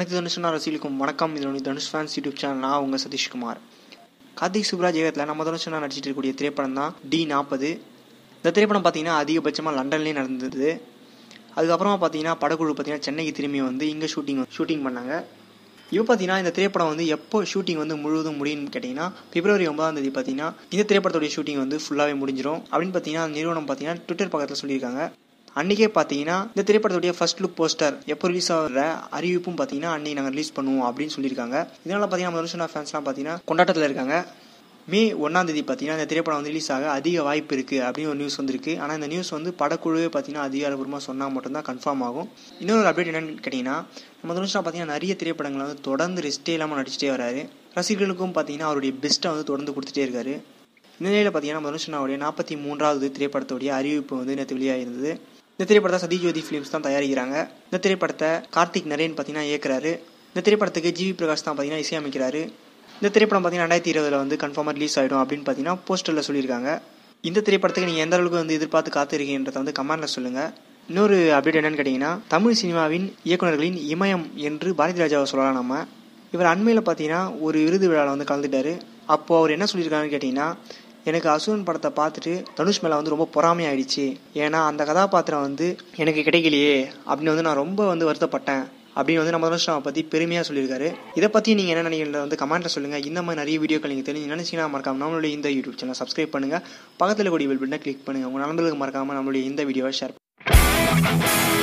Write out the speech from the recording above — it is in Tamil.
அனைத்து தனுஷ்னா ரசிகளுக்கும் வணக்கம் இதனுடைய தனுஷ் ஃபேன்ஸ் யூடியூப் சேனல் நான் உங்கள் சதீஷ்குமார் கார்த்திக் சுப்ராஜ் இயக்கத்தில் நம்ம தனுஷ்னா நடிச்சிட்டு இருக்கக்கூடிய திரைப்படம் தான் டி நாற்பது இந்த திரைப்படம் பார்த்தீங்கன்னா அதிகபட்சமாக லண்டன்லேயே நடந்தது அதுக்கப்புறமா பார்த்தீங்கன்னா படக்குழு பார்த்தீங்கன்னா சென்னைக்கு திரும்பி வந்து இங்கே ஷூட்டிங் ஷூட்டிங் பண்ணாங்க இப்போ பார்த்தீங்கன்னா இந்த திரைப்படம் வந்து எப்போ ஷூட்டிங் வந்து முழுவதும் முடியும்னு கேட்டிங்கன்னா பிப்ரவரி ஒன்பதாம் தேதி பார்த்தீங்கன்னா இந்த திரைப்படத்துடைய ஷூட்டிங் வந்து ஃபுல்லாகவே முடிஞ்சிடும் அப்படின்னு பார்த்தீங்கன்னா நிறுவனம் பார்த்தீங்கன்னா ட்விட்டர் பக்கத்தில் சொல்லியிருக்காங்க அன்றைக்கே பார்த்தீங்கன்னா இந்த திரைப்படத்துடைய ஃபர்ஸ்ட் லுக் போஸ்டர் எப்போ ரிலீஸ் ஆகிற அறிவிப்பும் பார்த்தீங்கன்னா அன்றைக்கி நாங்கள் ரிலீஸ் பண்ணுவோம் அப்படின்னு சொல்லியிருக்காங்க இதனால் பார்த்தீங்கன்னா நம்ம தனுஷனா ஃபேன்ஸ்லாம் பார்த்தீங்கன்னா கொண்டாட்டத்தில் இருக்காங்க மே ஒன்றாம் தேதி பார்த்தீங்கன்னா இந்த திரைப்படம் வந்து ரிலீஸ் ஆக அதிக வாய்ப்பு இருக்குது அப்படின்னு ஒரு நியூஸ் வந்திருக்கு ஆனால் இந்த நியூஸ் வந்து படக்குழுவே பார்த்தீங்கன்னா அதிகாரப்பூர்வமாக சொன்னால் மட்டும்தான் கன்ஃபார்ம் ஆகும் இன்னொரு அப்டேட் என்னன்னு கேட்டிங்கன்னா நம்ம தனுஷா பார்த்தீங்கன்னா நிறைய திரைப்படங்களை வந்து தொடர்ந்து ரெஸ்ட்டே இல்லாமல் நடிச்சிட்டே வராரு ரசிகர்களுக்கும் பார்த்தீங்கன்னா அவருடைய பெஸ்ட்டை வந்து தொடர்ந்து கொடுத்துட்டே இருக்காரு இந்த நிலையில் பார்த்தீங்கன்னா நம்ம தனுஷனாவுடைய நாற்பத்தி மூன்றாவது திரைப்படத்துடைய அறிவிப்பு வந்து நேற்று வெளியாகிருந்தது இந்த திரைப்படத்தை சதிஜோதி ஃபிலிம்ஸ் தான் தயாரிக்கிறாங்க இந்த திரைப்படத்தை கார்த்திக் நரேன் பார்த்தீங்கன்னா இயக்குறாரு இந்த திரைப்படத்துக்கு ஜிவி பிரகாஷ் தான் பார்த்தீங்கன்னா இசையமைக்கிறாரு இந்த திரைப்படம் பார்த்தீங்கன்னா ரெண்டாயிரத்தி இருபதுல வந்து கன்ஃபார்மாக ரிலீஸ் ஆகிடும் அப்படின்னு பார்த்தீங்கன்னா போஸ்டரில் சொல்லியிருக்காங்க இந்த திரைப்படத்துக்கு நீங்கள் எந்த அளவுக்கு வந்து எதிர்பார்த்து காத்திருக்கீன்றதை வந்து கமெண்ட்டில் சொல்லுங்கள் இன்னொரு அப்டேட் என்னன்னு கேட்டிங்கன்னா தமிழ் சினிமாவின் இயக்குநர்களின் இமயம் என்று பாரதி ராஜாவை சொல்லலாம் நம்ம இவர் அண்மையில் பார்த்தீங்கன்னா ஒரு விருது விழாவில் வந்து கலந்துட்டாரு அப்போது அவர் என்ன சொல்லியிருக்காருன்னு கேட்டிங்கன்னா எனக்கு அசுரன் படத்தை பார்த்துட்டு தனுஷ் மேலே வந்து ரொம்ப பொறாமையாயிடுச்சு ஏன்னா அந்த கதாபாத்திரம் வந்து எனக்கு கிடைக்கலையே அப்படின்னு வந்து நான் ரொம்ப வந்து வருத்தப்பட்டேன் அப்படின்னு வந்து நம்ம தனுஷ் பற்றி பெருமையாக சொல்லியிருக்காரு இதை பற்றி நீங்கள் என்ன நினைக்கிறத வந்து கமெண்ட்டில் சொல்லுங்கள் இந்த மாதிரி நிறைய வீடியோக்கள் நீங்கள் தெரிஞ்சு நினச்சிங்கன்னா மறக்காம நம்மளுடைய இந்த யூடியூப் சேனல் சப்ஸ்கிரைப் பண்ணுங்கள் பக்கத்தில் கூடிய பெல் பட்டனை கிளிக் பண்ணுங்கள் உங்கள் நண்பர்களுக்கு மறக்காமல் நம்மளுடைய இந்த வீடியோவை ஷேர்